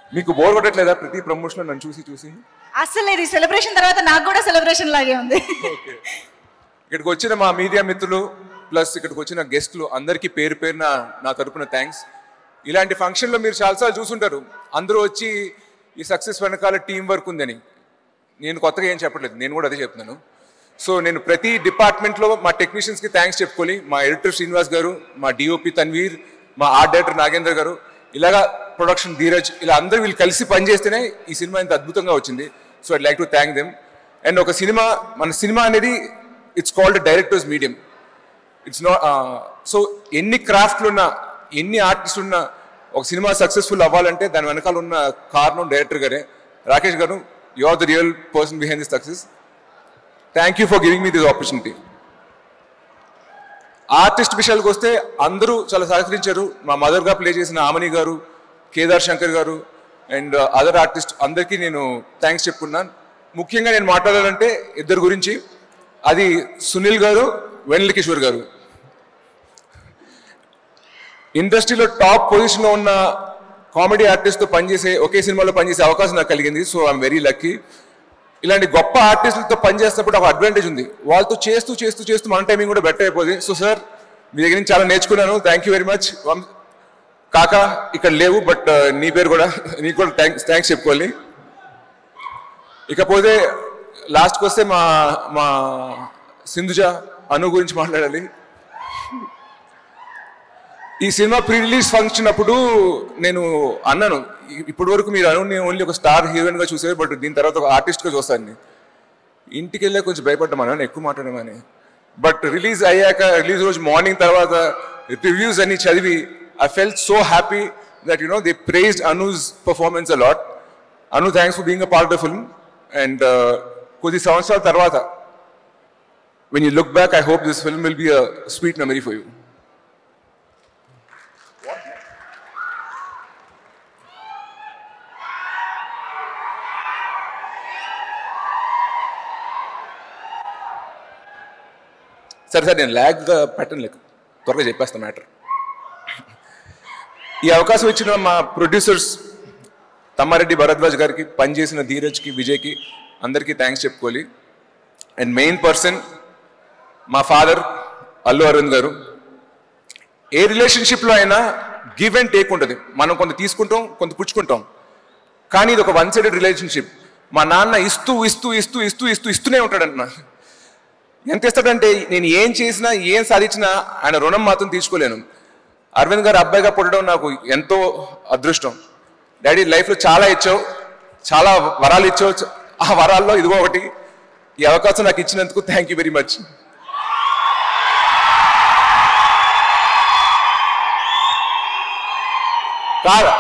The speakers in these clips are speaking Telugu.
మీకు బోర్ కొట్టట్లేదా ప్రతి ప్రమోషన్ నన్ను చూసి చూసి అసలు ఇది సెలబ్రేషన్ తర్వాత నాకు కూడా సెలబ్రేషన్ లాగే ఉంది ఇక్కడికి వచ్చిన మా మీడియా మిత్రులు ప్లస్ ఇక్కడికి వచ్చిన గెస్ట్లు అందరికీ పేరు పేరున నా తరపున థ్యాంక్స్ ఇలాంటి ఫంక్షన్లో మీరు చాలాసార్లు చూసుంటారు అందరూ వచ్చి ఈ సక్సెస్ వెనకాల టీం వర్క్ ఉందని నేను కొత్తగా ఏం చెప్పట్లేదు నేను కూడా అదే చెప్తున్నాను సో నేను ప్రతి డిపార్ట్మెంట్లో మా టెక్నీషియన్స్కి థ్యాంక్స్ చెప్పుకోవాలి మా ఎడిటర్ శ్రీనివాస్ గారు మా డిఓపి తన్వీర్ మా ఆర్ట్ డైరెక్టర్ నాగేంద్ర గారు ఇలాగా ప్రొడక్షన్ ధీరజ్ ఇలా అందరూ వీళ్ళు కలిసి పనిచేస్తేనే ఈ సినిమా ఇంత అద్భుతంగా వచ్చింది so I like to thank them and ఒక సినిమా మన సినిమా అనేది it's called directors medium it's not so ఎన్ని క్రాఫ్ట్లు ఉన్నా ఎన్ని ఆర్టిస్ట్ ఉన్నా ఒక సినిమా సక్సెస్ఫుల్ అవ్వాలంటే దాని వెనకాల ఉన్న కారణం డైరెక్టర్ గారే రాకేష్ గారు you are the real person behind this success thank you for giving me this opportunity artist విషయాలకు వస్తే అందరూ చాలా సహకరించారు మా మదర్గా ప్లే చేసిన ఆమని గారు కేదార్ శంకర్ గారు అండ్ అదర్ ఆర్టిస్ట్ అందరికీ నేను థ్యాంక్స్ చెప్పుకున్నాను ముఖ్యంగా నేను మాట్లాడాలంటే ఇద్దరు గురించి అది సునీల్ గారు వెన్నెల కిషోర్ గారు ఇండస్ట్రీలో టాప్ పొజిషన్లో ఉన్న కామెడీ ఆర్టిస్ట్తో పనిచేసే ఒకే సినిమాలో పనిచేసే అవకాశం నాకు కలిగింది సో ఐఎమ్ వెరీ లక్కీ ఇలాంటి గొప్ప ఆర్టిస్టులతో పనిచేస్తున్నప్పుడు ఒక అడ్వాంటేజ్ ఉంది వాళ్ళతో చేస్తూ చేస్తూ చేస్తూ మన టైమింగ్ కూడా బెటర్ అయిపోతుంది సో సార్ మీ దగ్గర నుంచి చాలా నేర్చుకున్నాను థ్యాంక్ యూ వెరీ మచ్ కాక ఇక్కడ లేవు బట్ నీ పేరు కూడా నీకు కూడా థ్యాంక్స్ థ్యాంక్స్ చెప్పుకోవాలి ఇకపోతే లాస్ట్కి వస్తే మా మా సింధుజ అను గురించి మాట్లాడాలి ఈ సినిమా ప్రీ రిలీజ్ ఫంక్షన్ అప్పుడు నేను అన్నాను ఇ- ఇప్పటి వరకు మీరు అనుని ఓన్లీ ఒక స్టార్ హీరోయిన్ గా చూసారు బట్ దీని తర్వాత ఒక ఆర్టిస్ట్ గా చూస్తాను ఇంటికి వెళ్ళే కొంచెం భయపడ్డామని ఎక్కువ మాట్లాడమని బట్ రిలీజ్ అయ్యాక రిలీజ్ రోజు మార్నింగ్ తర్వాత రివ్యూస్ అన్ని చదివి I felt so happy that you know they praised Anu's performance a lot Anu thanks for being a part of film and కొద్ది సంవత్సరాల తర్వాత when you look back I hope this film will be a sweet memory for you సరే సరే నేను ల్యాగ్గా పెట్టను లేక త్వరగా చెప్పేస్తాను మ్యాటర్ ఈ అవకాశం ఇచ్చిన మా ప్రొడ్యూసర్స్ తమ్మారెడ్డి భరద్వాజ్ గారికి పనిచేసిన ధీరజ్కి విజయ్కి అందరికీ థ్యాంక్స్ చెప్పుకోవాలి అండ్ మెయిన్ పర్సన్ మా ఫాదర్ అల్లు అరవింద్ గారు ఏ రిలేషన్షిప్లో అయినా గివ్ అండ్ టేక్ ఉంటుంది మనం కొంత తీసుకుంటాం కొంత పుచ్చుకుంటాం కానీ ఇది ఒక వన్ సైడెడ్ రిలేషన్షిప్ మా నాన్న ఇస్తూ ఇస్తూ ఇస్తూ ఇస్తూ ఇస్తూ ఇస్తూనే ఉంటాడన్న ఎంత ఇస్తాడంటే నేను ఏం చేసినా ఏం సాధించినా ఆయన రుణం మాత్రం తీసుకోలేను అరవింద్ గారు అబ్బాయిగా పుట్టడం నాకు ఎంతో అదృష్టం డాడీ లైఫ్లో చాలా ఇచ్చావు చాలా వరాలు ఇచ్చావు ఆ వరాల్లో ఇదిగో ఒకటి ఈ అవకాశం నాకు ఇచ్చినందుకు థ్యాంక్ యూ వెరీ మచ్ కాదా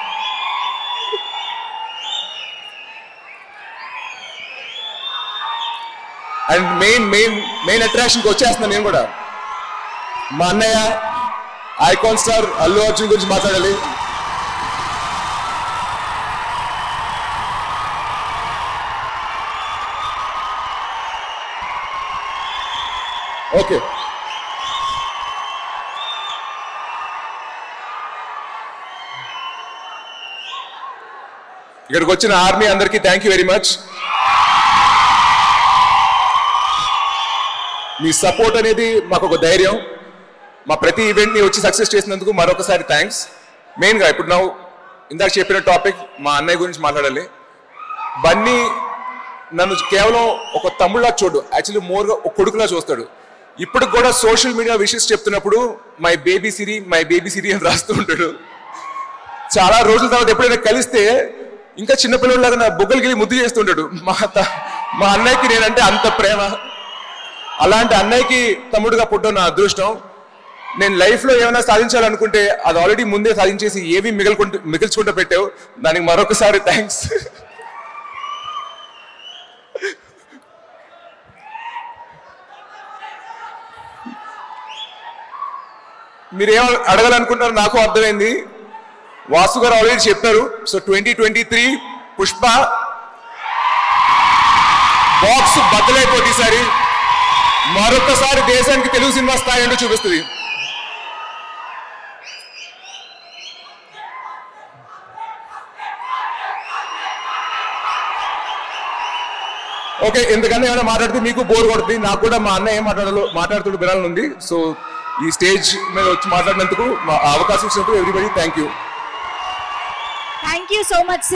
అండ్ మెయిన్ మెయిన్ మెయిన్ అట్రాక్షన్కి వచ్చేస్తున్నాను నేను కూడా మా అన్నయ్య ఐకాన్ స్టార్ అల్లు అర్జున్ గురించి మాట్లాడాలి ఓకే ఇక్కడికి వచ్చిన ఆర్మీ అందరికీ థ్యాంక్ యూ వెరీ మచ్ మీ సపోర్ట్ అనేది మాకు ఒక ధైర్యం మా ప్రతి ఈవెంట్ని వచ్చి సక్సెస్ చేసినందుకు మరొకసారి థ్యాంక్స్ మెయిన్గా ఇప్పుడు నా ఇందాక చెప్పిన టాపిక్ మా అన్నయ్య గురించి మాట్లాడాలి బన్నీ నన్ను కేవలం ఒక తమ్ముళ్ళ చూడు యాక్చువల్లీ మోర్గా ఒక కొడుకులా చూస్తాడు ఇప్పుడు కూడా సోషల్ మీడియా విషయస్ చెప్తున్నప్పుడు my baby Siri my baby Siri అని రాస్తూ ఉంటాడు చాలా రోజుల తర్వాత ఎప్పుడైనా కలిస్తే ఇంకా చిన్నపిల్లలాగా నా బుగ్గలకి వెళ్ళి ముద్దు చేస్తుంటాడు మా త- మా అన్నయ్యకి నేనంటే అంత ప్రేమ అలాంటి అన్నయ్యకి తమ్ముడుగా పుట్టడం నా అదృష్టం నేను లైఫ్లో ఏమైనా సాధించాలనుకుంటే అది ఆల్రెడీ ముందే సాధించేసి ఏవి మిగలుకుంటూ మిగిల్చుకుంటూ పెట్టావు దానికి మరొకసారి థ్యాంక్స్ మీరేం అడగాలనుకుంటారో నాకు అర్థమైంది వాసు గారు ఆల్రెడీ చెప్పారు so twenty twenty three Pushpa box బద్దలైపోతే ఈసారి మరొకసారి దేశానికి తెలుగు సినిమా స్థాయి ఏంటో చూపిస్తుంది ఓకే ఎందుకంటే ఏమైనా మాట్లాడితే మీకు బోర్ కొడుతుంది నాకు కూడా మా అన్న ఏం మాట్లాడాలో మాట్లాడుతూ వినాలని ఉంది సో ఈ స్టేజ్ మీద వచ్చి మాట్లాడినందుకు మా అవకాశం ఇచ్చినందుకు everybody thank you thank you so much